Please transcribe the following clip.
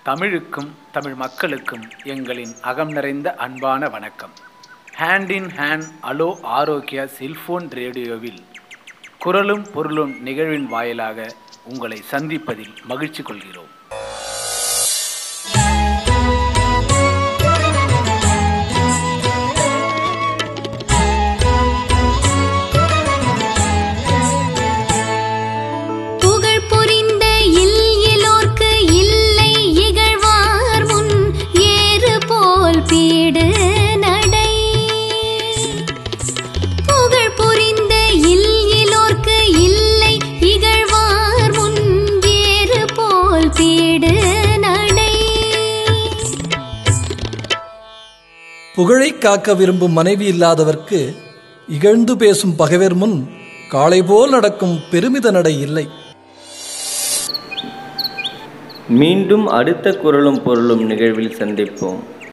தமிழுக்கும் தமிழ் மக்களுக்கும் எங்களின் அகம் நிறைந்த அன்பான வணக்கம் hand in hand hello Arokya cellphone ரேடியோவில் குரலும் பொருளும் நிகழ்வின் வாயிலாக உங்களை சந்திப்பதில் மகிழ்ச்சி கொள்கிறோம் புகழ் புரிந்த இல் இலோர்க்கு இல்லை இகழ்வார் முன் ஏறு போல் பீடு நடை புகழ் புரிந்த இல் இலோர்க்கு இல்லை இகழ்வார் முன் ஏறு போல் பீடு நடை புகழைக் காக்க விரும்பும் மனைவி இல்லாதவர்க்கு இகழ்ந்து பேசும் பகைவர் முன் காளை போல் நடக்கும் பெருமித நடை இல்லை மீண்டும் அடுத்த குரலும் பொருளும் நிகழ்வில் சந்திப்போம்